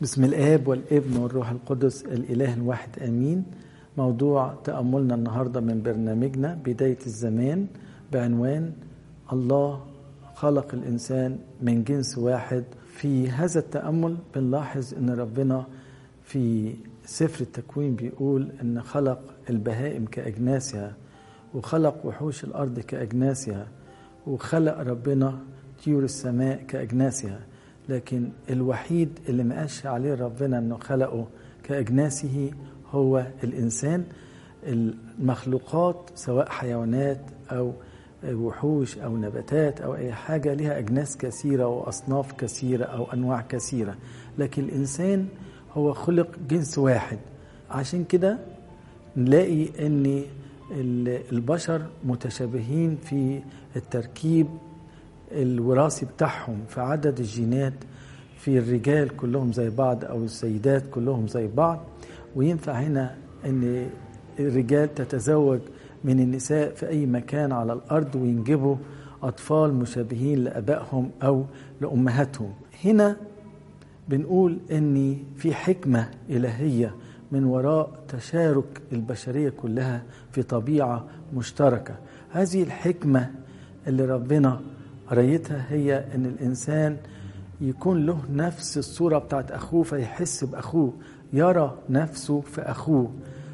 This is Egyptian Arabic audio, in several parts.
بسم الآب والابن والروح القدس الإله الواحد آمين موضوع تأملنا النهاردة من برنامجنا بداية الزمان بعنوان الله خلق الإنسان من جنس واحد في هذا التأمل بنلاحظ أن ربنا في سفر التكوين بيقول أن خلق البهائم كأجناسها وخلق وحوش الأرض كأجناسها وخلق ربنا طيور السماء كأجناسها لكن الوحيد اللي ما قالش عليه ربنا انه خلقه كاجناسه هو الانسان المخلوقات سواء حيوانات او وحوش او نباتات او اي حاجه لها اجناس كثيره واصناف كثيره او انواع كثيره لكن الانسان هو خلق جنس واحد عشان كده نلاقي ان البشر متشابهين في التركيب الوراثي بتاعهم في عدد الجينات في الرجال كلهم زي بعض او السيدات كلهم زي بعض وينفع هنا ان الرجال تتزوج من النساء في اي مكان على الارض وينجبوا اطفال مشابهين لابائهم او لامهاتهم هنا بنقول ان في حكمه الهيه من وراء تشارك البشريه كلها في طبيعه مشتركه هذه الحكمه اللي ربنا قريتها هي ان الانسان يكون له نفس الصوره بتاعت اخوه فيحس باخوه يرى نفسه في اخوه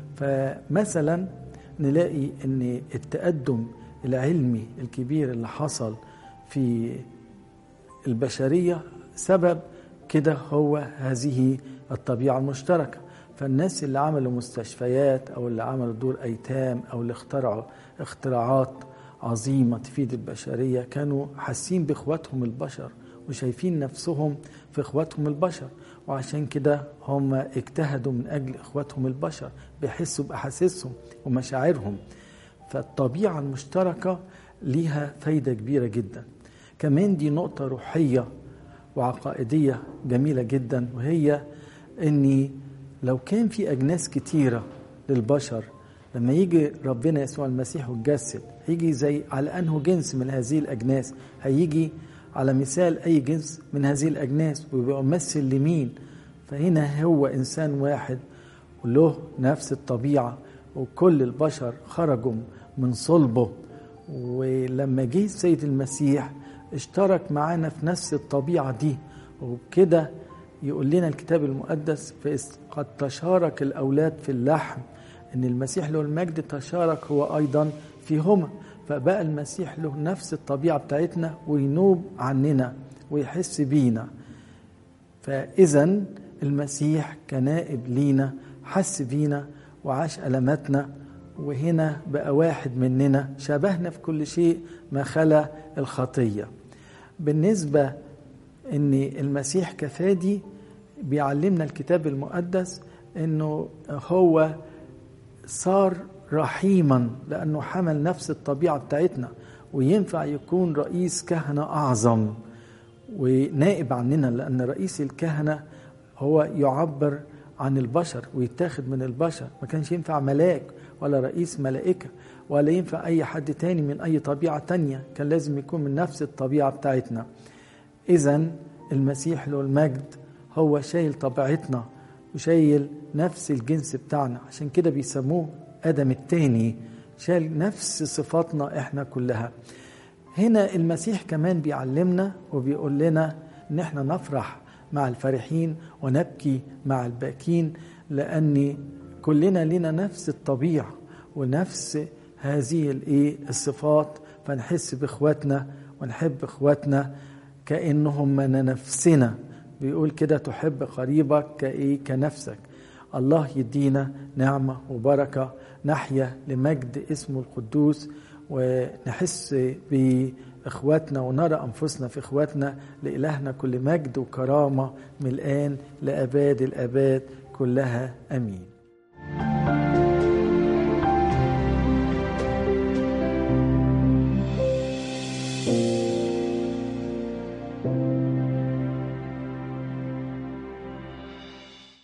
فمثلا نلاقي ان التقدم العلمي الكبير اللي حصل في البشريه سبب كده هو هذه الطبيعه المشتركه فالناس اللي عملوا مستشفيات او اللي عملوا دور ايتام او اللي اخترعوا اختراعات عظيمة تفيد البشرية كانوا حاسين بإخواتهم البشر وشايفين نفسهم في إخواتهم البشر وعشان كده هم اجتهدوا من أجل إخواتهم البشر بيحسوا بأحاسيسهم ومشاعرهم فالطبيعة المشتركة ليها فايدة كبيرة جدا كمان دي نقطة روحية وعقائدية جميلة جدا وهي أني لو كان في أجناس كتيرة للبشر لما يجي ربنا يسوع المسيح ويتجسد هيجي زي على انه جنس من هذه الاجناس هيجي على مثال اي جنس من هذه الاجناس ويبقى ممثل لمين فهنا هو انسان واحد وله نفس الطبيعه وكل البشر خرجوا من صلبه ولما جه السيد المسيح اشترك معانا في نفس الطبيعه دي وكده يقول لنا الكتاب المقدس قد تشارك الاولاد في اللحم ان المسيح له المجد تشارك هو ايضا فيهما فبقى المسيح له نفس الطبيعه بتاعتنا وينوب عننا ويحس بينا فاذا المسيح كنائب لينا حس بينا وعاش الماتنا وهنا بقى واحد مننا شبهنا في كل شيء ما خلا الخطيه بالنسبه ان المسيح كفادي بيعلمنا الكتاب المقدس انه هو صار رحيما لانه حمل نفس الطبيعه بتاعتنا وينفع يكون رئيس كهنه اعظم ونائب عننا لان رئيس الكهنه هو يعبر عن البشر ويتاخد من البشر ما كانش ينفع ملاك ولا رئيس ملائكه ولا ينفع اي حد تاني من اي طبيعه تانية كان لازم يكون من نفس الطبيعه بتاعتنا اذا المسيح له المجد هو شايل طبيعتنا وشايل نفس الجنس بتاعنا عشان كده بيسموه ادم التاني شال نفس صفاتنا احنا كلها هنا المسيح كمان بيعلمنا وبيقول لنا ان احنا نفرح مع الفرحين ونبكي مع الباكين لان كلنا لنا نفس الطبيعه ونفس هذه الايه الصفات فنحس باخواتنا ونحب اخواتنا كانهم من نفسنا بيقول كده تحب قريبك كايه كنفسك الله يدينا نعمه وبركه نحيا لمجد اسمه القدوس ونحس باخواتنا ونرى انفسنا في اخواتنا لالهنا كل مجد وكرامه من الان لاباد الاباد كلها امين